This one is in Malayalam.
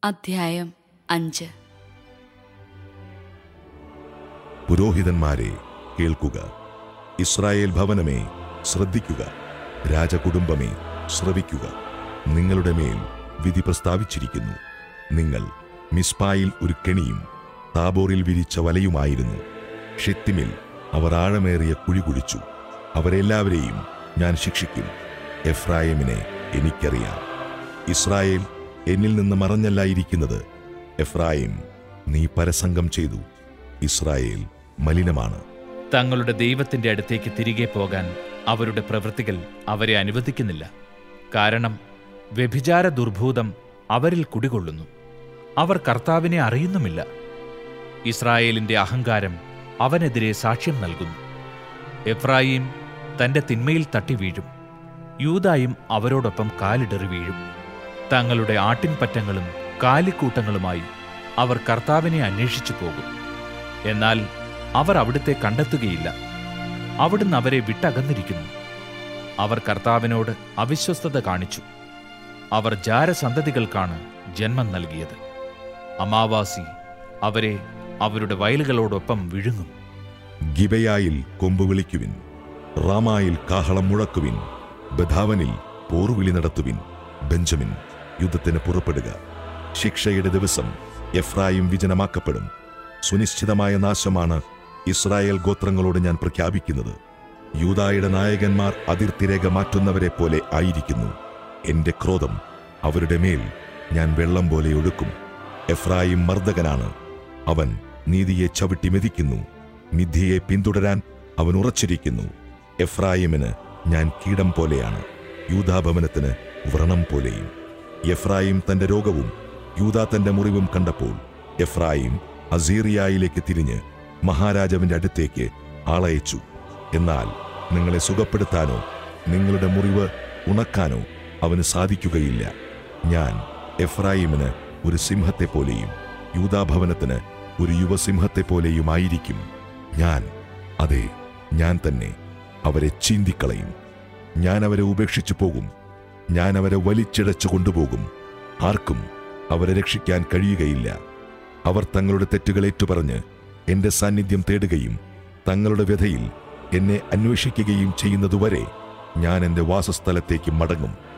അധ്യായം അഞ്ച് പുരോഹിതന്മാരെ കേൾക്കുക ഇസ്രായേൽ ഭവനമേ ശ്രദ്ധിക്കുക രാജകുടുംബമേ ശ്രവിക്കുക നിങ്ങളുടെ മേൽ വിധി പ്രസ്താവിച്ചിരിക്കുന്നു നിങ്ങൾ മിസ്പായിൽ ഒരു കെണിയും താബോറിൽ വിരിച്ച വലയുമായിരുന്നു ഷിത്തിമിൽ അവർ ആഴമേറിയ കുഴി കുഴിച്ചു അവരെല്ലാവരെയും ഞാൻ ശിക്ഷിക്കും എഫ്രായിമിനെ എനിക്കറിയാം ഇസ്രായേൽ എന്നിൽ നിന്ന് മറഞ്ഞല്ലായിരിക്കുന്നത് എഫ്രായിം നീ പരസംഗം ചെയ്തു ഇസ്രായേൽ മലിനമാണ് തങ്ങളുടെ ദൈവത്തിന്റെ അടുത്തേക്ക് തിരികെ പോകാൻ അവരുടെ പ്രവൃത്തികൾ അവരെ അനുവദിക്കുന്നില്ല കാരണം വ്യഭിചാര ദുർഭൂതം അവരിൽ കുടികൊള്ളുന്നു അവർ കർത്താവിനെ അറിയുന്നുമില്ല ഇസ്രായേലിന്റെ അഹങ്കാരം അവനെതിരെ സാക്ഷ്യം നൽകുന്നു എഫ്രായിം തന്റെ തിന്മയിൽ തട്ടി വീഴും യൂതായും അവരോടൊപ്പം കാലിടറി വീഴും തങ്ങളുടെ ആട്ടിൻപറ്റങ്ങളും കാലിക്കൂട്ടങ്ങളുമായി അവർ കർത്താവിനെ അന്വേഷിച്ചു പോകും എന്നാൽ അവർ അവിടുത്തെ കണ്ടെത്തുകയില്ല അവിടുന്ന് അവരെ വിട്ടകന്നിരിക്കുന്നു അവർ കർത്താവിനോട് അവിശ്വസ്തത കാണിച്ചു അവർ ജാരസന്തതികൾക്കാണ് ജന്മം നൽകിയത് അമാവാസി അവരെ അവരുടെ വയലുകളോടൊപ്പം വിഴുങ്ങും ഗിബയായിൽ കൊമ്പ് വിളിക്കുവിൻ റാമായിൽ കാഹളം മുഴക്കുവിൻ ബധാവനിൽ പോർവിളി നടത്തുവിൻ ബെഞ്ചമിൻ യുദ്ധത്തിന് പുറപ്പെടുക ശിക്ഷയുടെ ദിവസം എഫ്രായിം വിജനമാക്കപ്പെടും സുനിശ്ചിതമായ നാശമാണ് ഇസ്രായേൽ ഗോത്രങ്ങളോട് ഞാൻ പ്രഖ്യാപിക്കുന്നത് യൂതായുടെ നായകന്മാർ അതിർത്തിരേഖ മാറ്റുന്നവരെ പോലെ ആയിരിക്കുന്നു എന്റെ ക്രോധം അവരുടെ മേൽ ഞാൻ വെള്ളം പോലെ ഒഴുക്കും എഫ്രായിം മർദ്ദകനാണ് അവൻ നീതിയെ ചവിട്ടി മെതിക്കുന്നു മിഥ്യയെ പിന്തുടരാൻ അവൻ ഉറച്ചിരിക്കുന്നു എഫ്രായിമിന് ഞാൻ കീടം പോലെയാണ് യൂതാഭവനത്തിന് വ്രണം പോലെയും എഫ്രായിം തന്റെ രോഗവും യൂതാ തന്റെ മുറിവും കണ്ടപ്പോൾ എഫ്രായിം അസീറിയായിലേക്ക് തിരിഞ്ഞ് മഹാരാജാവിന്റെ അടുത്തേക്ക് ആളയച്ചു എന്നാൽ നിങ്ങളെ സുഖപ്പെടുത്താനോ നിങ്ങളുടെ മുറിവ് ഉണക്കാനോ അവന് സാധിക്കുകയില്ല ഞാൻ എഫ്രായിമിന് ഒരു സിംഹത്തെ പോലെയും യൂതാഭവനത്തിന് ഒരു യുവസിംഹത്തെ പോലെയുമായിരിക്കും ഞാൻ അതെ ഞാൻ തന്നെ അവരെ ചീന്തിക്കളയും ഞാൻ അവരെ ഉപേക്ഷിച്ചു പോകും ഞാൻ അവരെ വലിച്ചിഴച്ചു കൊണ്ടുപോകും ആർക്കും അവരെ രക്ഷിക്കാൻ കഴിയുകയില്ല അവർ തങ്ങളുടെ തെറ്റുകൾ ഏറ്റുപറഞ്ഞ് എന്റെ സാന്നിധ്യം തേടുകയും തങ്ങളുടെ വ്യഥയിൽ എന്നെ അന്വേഷിക്കുകയും ചെയ്യുന്നതുവരെ ഞാൻ എന്റെ വാസസ്ഥലത്തേക്ക് മടങ്ങും